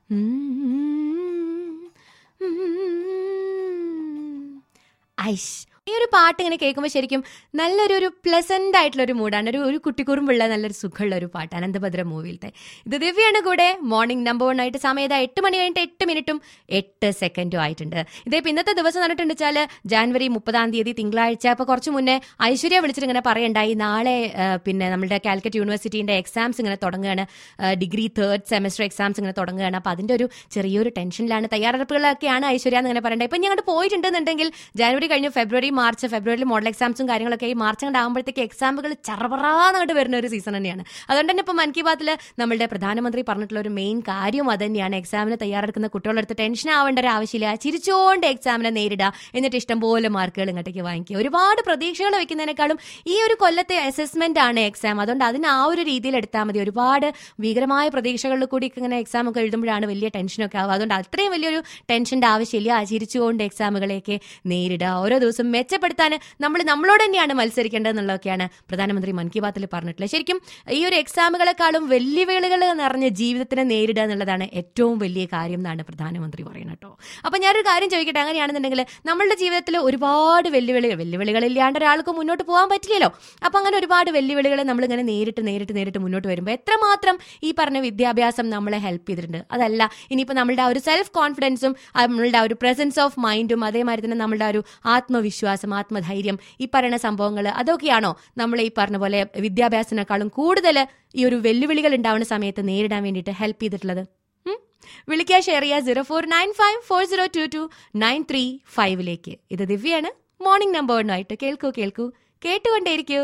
ഐഷ് ഈ ഒരു പാട്ട് ഇങ്ങനെ കേൾക്കുമ്പോൾ ശരിക്കും നല്ലൊരു ഒരു പ്ലസന്റ് ആയിട്ടുള്ള ഒരു മൂഡാണ് ഒരു ഒരു കുട്ടിക്കുറുമ്പുള്ള നല്ലൊരു സുഖമുള്ള ഒരു പാട്ട് അനന്തഭദ്ര മൂവിയിലത്തെ ഇത് ദിവ്യാണ് കൂടെ മോർണിംഗ് നമ്പർ വൺ ആയിട്ട് സമയത്ത് എട്ട് മണി കഴിഞ്ഞിട്ട് എട്ട് മിനിറ്റും എട്ട് സെക്കൻഡും ആയിട്ടുണ്ട് ഇതേ ഇന്നത്തെ ദിവസം പറഞ്ഞിട്ടുണ്ട് വെച്ചാൽ ജാനുവരി മുപ്പതാം തീയതി തിങ്കളാഴ്ച അപ്പോൾ കുറച്ച് മുന്നേ ഐശ്വര്യ വിളിച്ചിട്ട് ഇങ്ങനെ പറയണ്ടായി നാളെ ആ, പിന്നെ നമ്മുടെ കാലിക്കറ്റ് യൂണിവേഴ്സിറ്റീൻ്റെ എക്സാംസ് ഇങ്ങനെ തുടങ്ങുകയാണ് ഡിഗ്രി തേർഡ് സെമസ്റ്റർ എക്സാംസ് ഇങ്ങനെ തുടങ്ങുകയാണ് അപ്പോൾ അതിൻ്റെ ഒരു ചെറിയൊരു ടെൻഷനിലാണ് തയ്യാറെടുപ്പുകളൊക്കെയാണ് ഐശ്വര്യ എന്ന് ഇങ്ങനെ പറയണ്ടത് ഇപ്പം ഞങ്ങൾ പോയിട്ടുണ്ടെന്നുണ്ടെങ്കിൽ ജാനുവരി കഴിഞ്ഞ് ഫെബ്രുവരി മാർച്ച് ഫെബ്രുവരിയിൽ മോഡൽ എക്സാംസും കാര്യങ്ങളൊക്കെ ഈ മാർച്ച് അങ്ങോട്ട് ആകുമ്പോഴത്തേക്ക് എക്സാമുകൾ ചറപറാന്നങ്ങോട്ട് വരുന്ന ഒരു സീസൺ തന്നെയാണ് അതുകൊണ്ട് തന്നെ ഇപ്പോൾ മൻ കി ബാത്തിൽ നമ്മളുടെ പ്രധാനമന്ത്രി പറഞ്ഞിട്ടുള്ള ഒരു മെയിൻ കാര്യം അത് തന്നെയാണ് എക്സാമിന് തയ്യാറെടുക്കുന്ന കുട്ടികളെടുത്ത് ടെൻഷൻ ആവേണ്ട ഒരു ആവശ്യമില്ല ചിരിച്ചുകൊണ്ട് എക്സാമിനെ നേരിടുക എന്നിട്ട് ഇഷ്ടംപോലെ മാർക്കുകൾ ഇങ്ങോട്ടേക്ക് വാങ്ങിക്കുക ഒരുപാട് പ്രതീക്ഷകൾ വെക്കുന്നതിനേക്കാളും ഈ ഒരു കൊല്ലത്തെ അസസ്മെന്റ് ആണ് എക്സാം അതുകൊണ്ട് അതിന് ആ ഒരു രീതിയിൽ എടുത്താൽ മതി ഒരുപാട് ഭീകരമായ പ്രതീക്ഷകളിൽ കൂടി ഇങ്ങനെ എക്സാം ഒക്കെ എഴുതുമ്പോഴാണ് വലിയ ടെൻഷനൊക്കെ ആവുക അതുകൊണ്ട് അത്രയും വലിയൊരു ടെൻഷന്റെ ആവശ്യമില്ല ആ ചിരിച്ചുകൊണ്ട് എക്സാമുകളെയൊക്കെ നേരിടുക ഓരോ ദിവസം മെച്ചപ്പെടുത്താൻ നമ്മൾ നമ്മളോട് തന്നെയാണ് മത്സരിക്കേണ്ടത് എന്നുള്ളതൊക്കെയാണ് പ്രധാനമന്ത്രി മൻ കി ബാത്തിൽ പറഞ്ഞിട്ടുള്ളത് ശരിക്കും ഈ ഒരു എക്സാമുകളെക്കാളും വെല്ലുവിളികൾ നിറഞ്ഞ ജീവിതത്തിനെ നേരിടുക എന്നുള്ളതാണ് ഏറ്റവും വലിയ കാര്യം എന്നാണ് പ്രധാനമന്ത്രി പറയുന്നത് കേട്ടോ അപ്പൊ ഞാനൊരു കാര്യം ചോദിക്കട്ടെ അങ്ങനെയാണെന്നുണ്ടെങ്കിൽ നമ്മളുടെ ജീവിതത്തിൽ ഒരുപാട് വെല്ലുവിളികൾ വെല്ലുവിളികളില്ലാണ്ട് ഒരാൾക്ക് മുന്നോട്ട് പോകാൻ പറ്റില്ലല്ലോ അപ്പൊ അങ്ങനെ ഒരുപാട് വെല്ലുവിളികൾ നമ്മളിങ്ങനെ നേരിട്ട് നേരിട്ട് നേരിട്ട് മുന്നോട്ട് വരുമ്പോൾ എത്രമാത്രം ഈ പറഞ്ഞ വിദ്യാഭ്യാസം നമ്മളെ ഹെൽപ്പ് ചെയ്തിട്ടുണ്ട് അതല്ല ഇനിയിപ്പോൾ നമ്മളുടെ ആ ഒരു സെൽഫ് കോൺഫിഡൻസും നമ്മളുടെ ആ ഒരു പ്രസൻസ് ഓഫ് മൈൻഡും അതേമാതിരി തന്നെ നമ്മളുടെ ആ ഒരു ആത്മവിശ്വാസം ആത്മധൈര്യം ഈ പറയുന്ന സംഭവങ്ങൾ അതൊക്കെയാണോ നമ്മൾ ഈ പറഞ്ഞ പോലെ വിദ്യാഭ്യാസത്തിനേക്കാളും കൂടുതൽ ഈ ഒരു വെല്ലുവിളികൾ ഉണ്ടാവുന്ന സമയത്ത് നേരിടാൻ വേണ്ടിയിട്ട് ഹെൽപ്പ് ചെയ്തിട്ടുള്ളത് ഉം? വിളിക്കുക ഷെയർ ചെയ്യുക zero four nine five four zero two two nine three ഫൈവിലേക്ക് ഇത് ദിവ്യാണ് മോർണിംഗ് നമ്പർ ആയിട്ട് കേൾക്കൂ കേൾക്കൂ കേട്ടുകൊണ്ടേയിരിക്കൂ